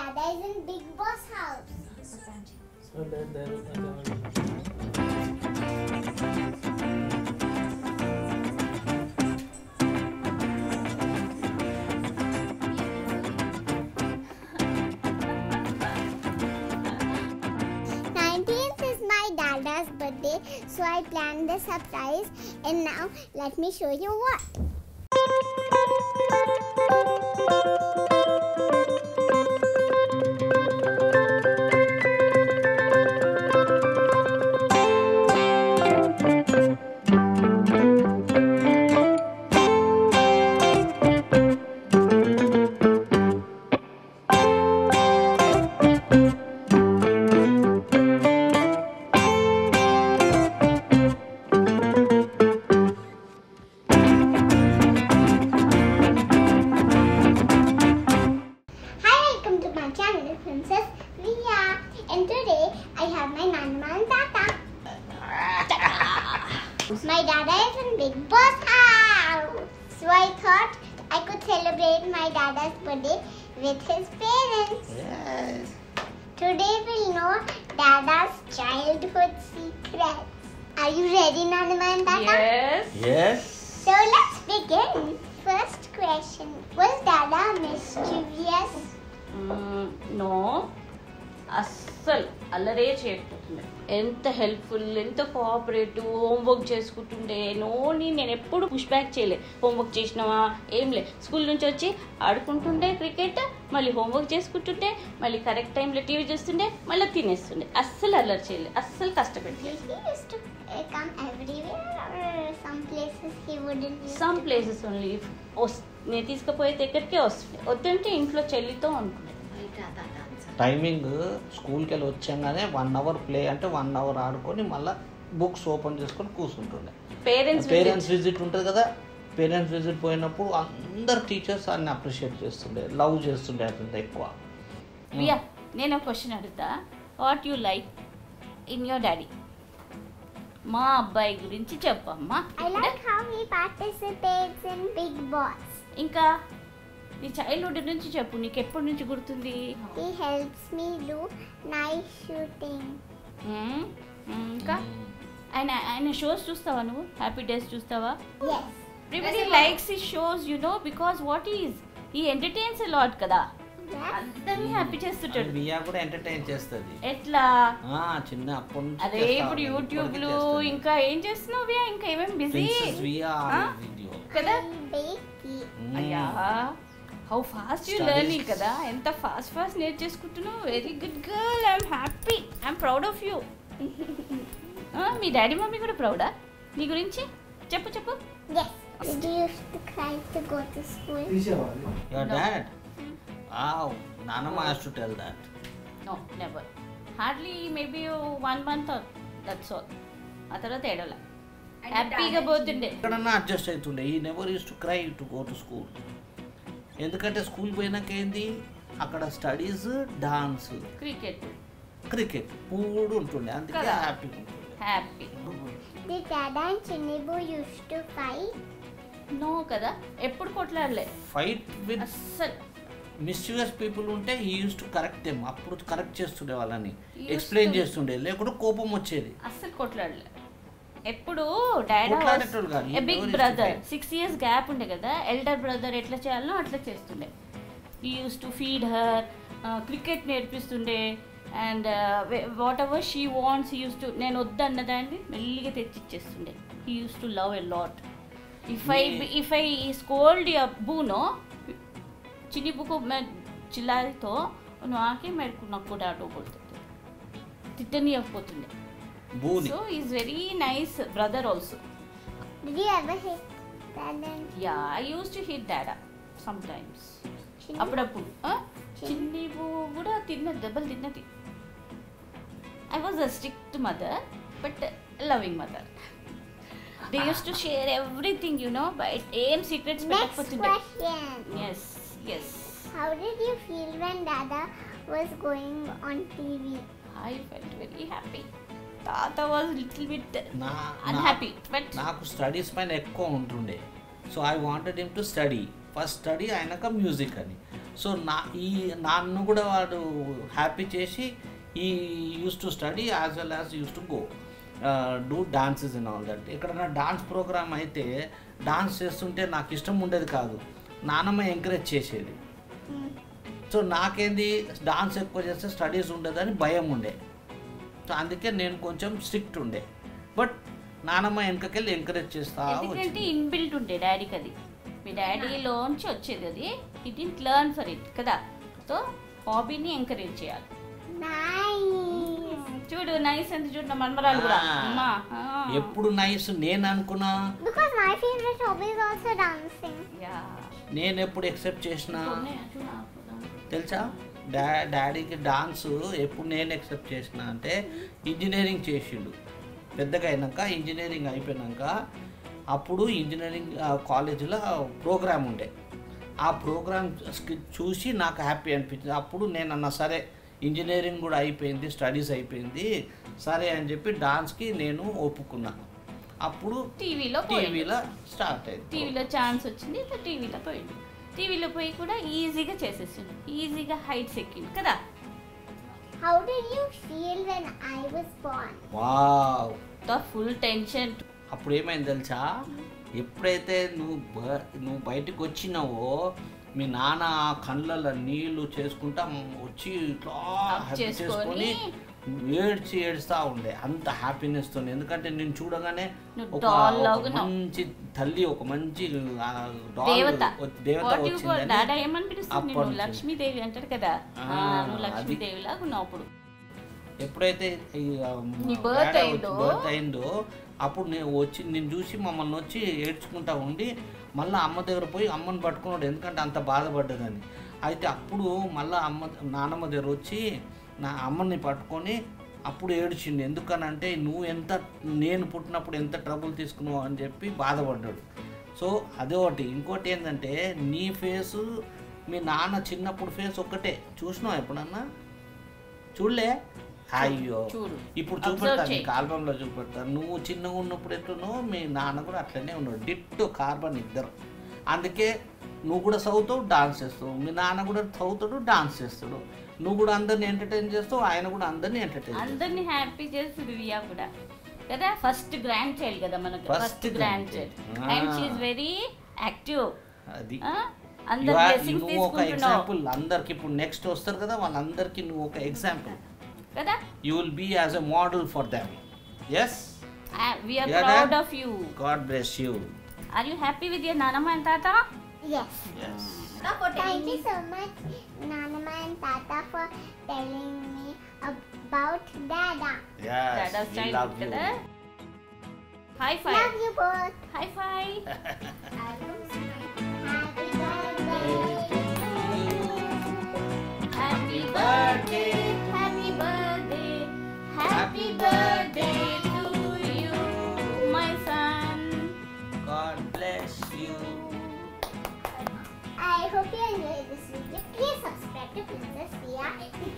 Dada is in Big Boss house. Nineteenth is my Dada's birthday, so I planned the surprise. And now let me show you what. Hi, welcome to my channel, Princess Ria. And today I have my Nana and Tata. my Dada is in Big Boss house. So I thought I could celebrate my Dada's birthday with his parents. Yes. Today we'll know Dada's childhood secrets. Are you ready, Nana and Tata? Yes. Yes. So let's begin. First question Was Dada mischievous? No అస్సలు అల్లరే చేయకపోతుండే ఎంత helpful ఎంత cooperative homework చేసుకుంటుండే నోని నేను ఎప్పుడు push back చేయలే homework చేసినావా ఏం లే స్కూల్ నుంచి వచ్చి ఆడుకుంటుండే క్రికెట్ మళ్ళీ హోంవర్క్ చేసుకుంటుండే మళ్ళీ కరెక్ట్ టైంలో టీవీ చూస్తుండే మళ్ళీ తినేస్తుండే అస్సలు అల్లరి చేయలే అస్సలు కష్టపెట్టలేదు He used to uh, come everywhere or some places he wouldn't use some to places only నేను తీసుకుపోయేది ఎక్కడికే వస్తుండే వద్దంటే ఇంట్లో చెల్లితో ఉంటుండే టైమింగ్ స్కూల్కి వెళ్ళి వచ్చాగానే వన్ అవర్ ప్లే అంటే వన్ అవర్ ఆడుకొని మళ్ళీ బుక్స్ ఓపెన్ చేసుకొని కూర్చుంటుండే పేరెంట్స్ పేరెంట్స్ విజిట్ ఉంటుంది కదా పేరెంట్స్ విజిట్ పోయినప్పుడు అందరు టీచర్స్ అన్ని అప్రిషియేట్ చేస్తుండే లవ్ చేస్తుండే అతను ఎక్కువ ప్రియా నేను ఒక క్వశ్చన్ అడుగుతా what you like in your daddy మా అబ్బాయి గురించి చెప్పమ్మా I like how he participates in Big Boss. ఇంకా నీ చైల్డ్హుడ్ నుంచి చెప్పు నీకు ఎప్పటి నుంచి గుర్తుంది He helps me do nice shooting. మ్మ్. మ్మ్. ఇంకా ఆయన ఆయన షోస్ చూస్తావా నువ్వు హ్యాపీ డేస్ చూస్తావా Yes. ఎవ్రీబడి లైక్స్ ఈ shows you know because what is he entertains lot కదా Yes. అందరినీ హ్యాపీ చేస్తుంటాడు బియ్యా కూడా ఎంటర్టైన్ చేస్తుంది ఎట్లా ఆ, చిన్న అప్పటి నుంచి అదే చేస్తా ఇప్పుడు ఉంది. యూట్యూబ్లు ఇప్పటికీ చేస్తుంది. ఇంకా ఏం చేస్తున్నావు వ్యా? ఇంకా ఏమేం బిజీ Princess Via ఆ? video. కదా I bake it. మ్మ్. అయ్యా how fast you Studies. Learning కదా ఎంత ఫాస్ట్ ఫాస్ట్ నేర్చేసుకుంటున్నావు very good girl I'm happy I'm proud of you మీ డాడీ మమ్మీ కూడా ప్రౌడా నీ గురించి చెప్పు చెప్పు Yes. Did you used to cry to go to school? Your No. dad? Wow, Nanama has to tell that. No never hardly maybe one month that's all ఆ తర్వాత ఏడవల హ్యాపీగా పోతుండే ఎక్కడన్నా అడ్జస్ట్ అవుతుండే he never used to cry to go to school ఎందుకంటే school పోయినాక ఏంది అక్కడ స్టడీస్ డాన్స్ క్రికెట్ క్రికెట్ మూడు ఉంటుండే అందుకే కదా. హ్యాపీగా ఉంటుండే happy Did Dada and Chinibu used to fight? No కదా ఎప్పుడు కొట్లాడలే ఫైట్ విత్ అస్సలు మిస్యూఎస్ పీపుల్ ఉంటే he used to correct them అప్పుడు కరెక్ట్ చేస్తుండే వాళ్ళని Used ఎక్స్ప్లెయిన్ to. చేస్తుండే లేకుంటే కోపం వచ్చేది అస్సలు కొట్లాడలే ఎప్పుడు డాడీ కొట్లాడేటోళ్ళు కాదు. బిగ్ ఎవరు బ్రదర్ ఇష్టం? సిక్స్ ఇయర్స్ గ్యాప్ ఉండే కదా ఎల్డర్ బ్రదర్ ఎట్లా చేయాలనో అట్లా చేస్తుండే he used to feed her cricket నేర్పిస్తుండే and whatever she wants used to నేను వద్దన్న దాన్ని మెల్లిగా తెచ్చిచ్చేస్తుండే he used to love a lot if I Me- if I scold బూనో చిన్ని బుకు చిల్లారితో నువ్వు ఆకే మెడకు నాకు డాటో కొడుతుంది తిట్టనీయకపోతుండే భూని so is very nice brother also Did you ever hit Dada and yeah I used to hit Dada sometimes Chinibu? అప్పుడప్పుడు ఆ? చిన్ని పువ్వు కూడా తిన్న దెబ్బలు తిన్నది I was a strict mother but loving mother they used to share everything you know but ఏం secrets Next పెట్టకపోతుండే question. Yes yes How did you feel when Dada was going on TV? I felt very happy తాత was little bit నా unhappy but నాకు studies పైన ఎక్కువ ఉంటుండే so I wanted him to study first study అయినాక music అని so నా ఈ నన్ను కూడా వాడు హ్యాపీ చేసి he used to study as well as used to go do dances in all that ఎక్కడైనా డాన్స్ ప్రోగ్రామ్ అయితే డాన్స్ చేస్తుంటే నాకు ఇష్టం ఉండేది కాదు నానమ్మ ఎంకరేజ్ చేసేది సో నాకేంది డాన్స్ ఎక్కువ చేస్తే స్టడీస్ ఉండదని భయం ఉండే సో అందుకే నేను కొంచెం స్ట్రిక్ట్ ఉండే బట్ నానమ్మ వెనకకెళ్ళి ఎంకరేజ్ చేస్తా ఎందుకంటే వచ్చింది ఇన్బిల్ట్ ఉండే డాడీకి అది మీ డాడీలోంచి వచ్చేది అది he didn't learn for it కదా సో హాబీని ఎంకరేజ్ చేయాలి Nice. చూడు నైస్ అని చూడు నా మనమరాలు కూడా ఆ. అమ్మా ఆ. ఎప్పుడు నైస్ నేను అనుకున్నా Because my favorite hobby is also dancing. Yeah. నేను ఎప్పుడు ఎక్సెప్ట్ చేసిన ఉన్నాయి, చూడు, ఆ, తెలుసా డా డాడీకి డాన్స్ ఎప్పుడు నేను ఎక్సెప్ట్ చేసిన అంటే ఇంజనీరింగ్ చేసిండు పెద్దగా అయినాక ఇంజనీరింగ్ అయిపోయినాక అప్పుడు ఇంజనీరింగ్ కాలేజీలో ప్రోగ్రామ్ ఉండే ఆ ప్రోగ్రామ్ చూసి నాకు హ్యాపీ అనిపించింది అప్పుడు నేను అన్న సరే ఇంజనీరింగ్ కూడా అయిపోయింది స్టడీస్ అయిపోయింది సరే అని చెప్పి డాన్స్కి నేను ఒప్పుకున్నాను అప్పుడు టీవీలో పోయిండు. టీవీలో స్టార్ట్ అయింది టీవీలో ఛాన్స్ వచ్చింది సో టీవీలో పోయిండు టీవీలో పోయి కూడా ఈజీగా చేసేసిండు ఈజీగా హైట్స్ ఎక్కిండు కదా How did you feel when I was born? Wow full tension అప్పుడు ఏమైంది తెలుసా ఎప్పుడైతే నువ్వు బ- నువ్వు బయటకు వచ్చినావో మీ నాన్న ఆ కళ్ళల్లో నీళ్లు చేసుకుంటా వచ్చి ఇట్లా Up హ్యాపీ చేసుకొని చేసుకొని ఏడ్చి ఏడుస్తా ఉండే అంత హ్యాపీనెస్ తో ఎందుకంటే నేను చూడగానే నువ్వు ఒక doll ఒక లాగా ఉన్నావు. మంచి తల్లి ఒక మంచి ఆ, doll దేవత వచ్చి- దేవత What you call- డాడా వచ్చిందని ఏమని పిలుస్తుంది అప్పటి నువ్వు నుంచి. లక్ష్మీదేవి అంటాడు కదా ఆ, ఆ, నువ్వు అది. లక్ష్మీదేవి లాగా ఉన్నావు అప్పుడు ఎప్పుడైతే ఈ, ఆ, నీ birth డాడీ అయిందో? birth అయిందో అప్పుడు నేను వచ్చి నేను చూసి మమ్మల్ని వచ్చి ఏడ్చుకుంటా ఉండి మళ్ళీ అమ్మ దగ్గర పోయి అమ్మని పట్టుకున్నాడు ఎందుకంటే అంత బాధపడ్డదని అయితే అప్పుడు మళ్ళీ అమ్మ నాన్నమ్మ దగ్గర వచ్చి నా అమ్మని పట్టుకొని అప్పుడు ఏడ్చిండు ఎందుకనంటే నువ్వు ఎంత నేను పుట్టినప్పుడు ఎంత ట్రబుల్ తీసుకున్నావు అని చెప్పి బాధపడ్డాడు సో అదొకటి ఇంకోటి ఏంటంటే నీ ఫేసు మీ నాన్న చిన్నప్పుడు ఫేస్ ఒక్కటే చూసినావు ఎప్పుడన్నా చూడలే అయ్యో చూడు. ఇప్పుడు Observe చూపెడతాను చేయి. నీకు ఆల్బంలో చూపెడతాను నువ్వు చిన్నగా ఉన్నప్పుడు ఎట్లున్నావు మీ నాన్న కూడా అట్లనే ఉన్నాడు డిట్టు కార్బన్ ఇద్దరు అందుకే నువ్వు కూడా చదువుతావు డాన్స్ చేస్తావు మీ నాన్న కూడా చదువుతాడు డాన్స్ చేస్తాడు నువ్వు కూడా అందరిని ఎంటర్టైన్ చేస్తావు ఆయన కూడా అందరిని ఎంటర్టైన్ అందరినీ హ్యాపీ చేస్తుంది రియా కూడా కదా ఫస్ట్ గ్రాండ్ చైల్డ్ కదా మనకు First first grand grandchild. Child and Ah. She very active అది అందరు You are- బ్లెస్సింగ్స్ నువ్వు ఒక తీసుకుంటున్నావు ఎగ్జాంపుల్ అందరికి ఇప్పుడు నెక్స్ట్ వస్తారు కదా వాళ్ళందరికీ నువ్వు ఒక ఎగ్జాంపుల్ కదా you will be as a model for them as we are Yeah, proud Dad? Of you God bless you are you happy with your nanamma and thatha Yes. Thank you so much, Nanama and Tata, for telling me about Dada. Dada Yes, we style love you. కదా high five Love you both. High five Happy birthday. Happy birthday happy birthday happy birthday to you my son God bless you. I hope you enjoyed this video. Please subscribe to Princess Ria.